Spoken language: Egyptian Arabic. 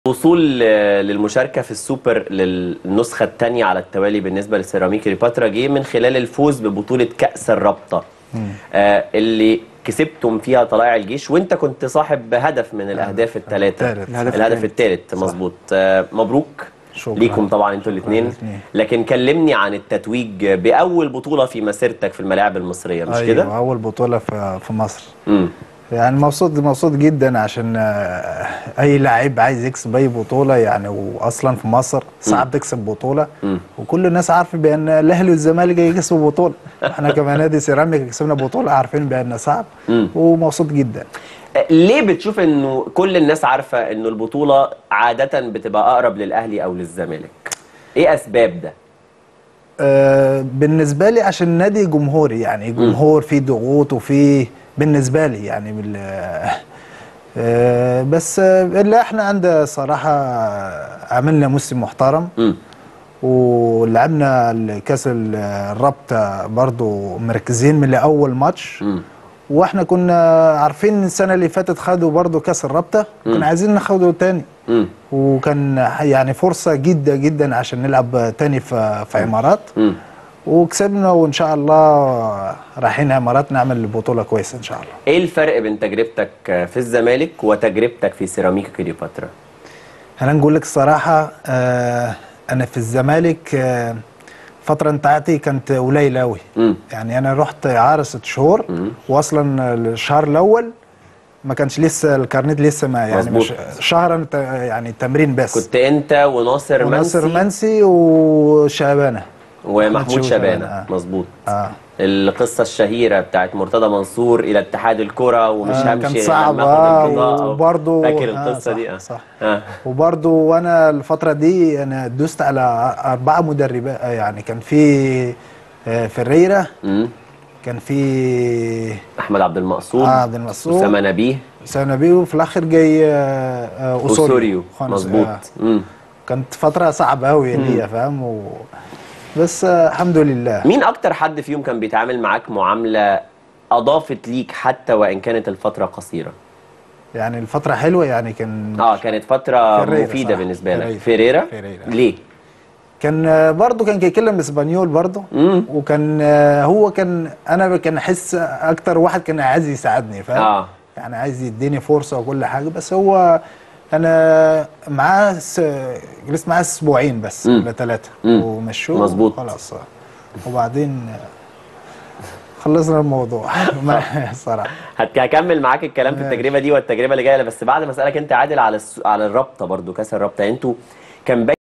الوصول للمشاركة في السوبر للنسخة الثانية على التوالي بالنسبة لسيراميكا كليوباترا جه من خلال الفوز ببطولة كأس الرابطة آه اللي كسبتم فيها طلائع الجيش وانت كنت صاحب هدف من الاهداف الثلاثة التالت. الهدف الهدف الثالث مظبوط آه مبروك شكراً. ليكم طبعا انتوا الاثنين الاتنين. لكن كلمني عن التتويج باول بطولة في مسيرتك في الملاعب المصرية مش أيوة كده؟ اول بطوله في في مصر امم يعني مبسوط مبسوط جدا عشان آه، اي لعيب عايز يكسب اي بطوله يعني واصلا في مصر صعب تكسب بطوله مم. وكل الناس عارفه بان الاهلي والزمالك يكسبوا بطوله احنا كنادي سيراميكا كسبنا بطوله عارفين بان صعب مم. ومبسوط جدا ليه بتشوف انه كل الناس عارفه انه البطوله عاده بتبقى اقرب للاهلي او للزمالك ايه اسباب ده آه، بالنسبه لي عشان نادي جمهوري يعني جمهور فيه ضغوط وفيه بالنسبه لي يعني بال آه، بس آه، اللي احنا عند صراحه عملنا موسم محترم امم ولعبنا الكاس ال- الرابطه برضو مركزين من اول ماتش امم واحنا كنا عارفين السنه اللي فاتت خدوا برضو كاس الرابطه كنا عايزين ناخده تاني امم وكان يعني فرصه جدا جدا عشان نلعب تاني في في امارات امم وكسبنا وان شاء الله رايحين امارات نعمل بطوله كويسه ان شاء الله ايه الفرق بين تجربتك في الزمالك وتجربتك في سيراميكا كليوباترا انا نقول لك الصراحه آه انا في الزمالك آه الفتره بتاعتي كانت قليله قوي امم يعني انا رحت اعاره ست شهور مم. واصلا الشهر الاول ما كانش لسه الكارنيت لسه ما يعني مظبوط. مش شهر أنا ت- يعني تمرين بس كنت انت وناصر وناصر منسي منسي وشعبانه ومحمود محمود شبانه شبانة، آه. مظبوط اه القصه الشهيره بتاعت مرتضى منصور الى اتحاد الكره ومش آه، همشي كان غير صعب لما آخد البطاقة. اه وبرضه فاكر آه القصه صح دي اه صح اه وبرضه وانا الفتره دي انا دوست على اربعه مدربات آه، يعني كان في آه، فريرة امم كان في احمد عبد المقصود آه، عبد المقصود. اسامه نبيه سنبي وفي الاخر جاي آه، آه، اوسوريو اوسوريو خالص، مظبوط آه. امم كانت فتره صعبه قوي ليا فاهم و... بس آه، الحمد لله مين اكتر حد فيهم كان بيتعامل معاك معامله اضافت ليك حتى وان كانت الفتره قصيره يعني الفتره حلوه يعني كان اه كانت فتره فيريرا مفيده صح. بالنسبه لك فيريرا. فيريرا فيريرا. ليه كان آه، برضه كان بيتكلم اسبانيول برضه امم وكان آه، هو كان انا كان احس اكتر واحد كان عايز يساعدني فاهم اه يعني عايز يديني فرصه وكل حاجه بس هو انا معاه س... جلست معاه اسبوعين بس مم. ولا ثلاثه مم. ومشوه مظبوط. خلاص وبعدين خلصنا الموضوع ما- الصراحه هت- هكمل معاك الكلام في التجربه دي والتجربه اللي جايه بس بعد ما اسالك انت عادل على الس... على الرابطه برضو كاس الرابطه انتوا كان باين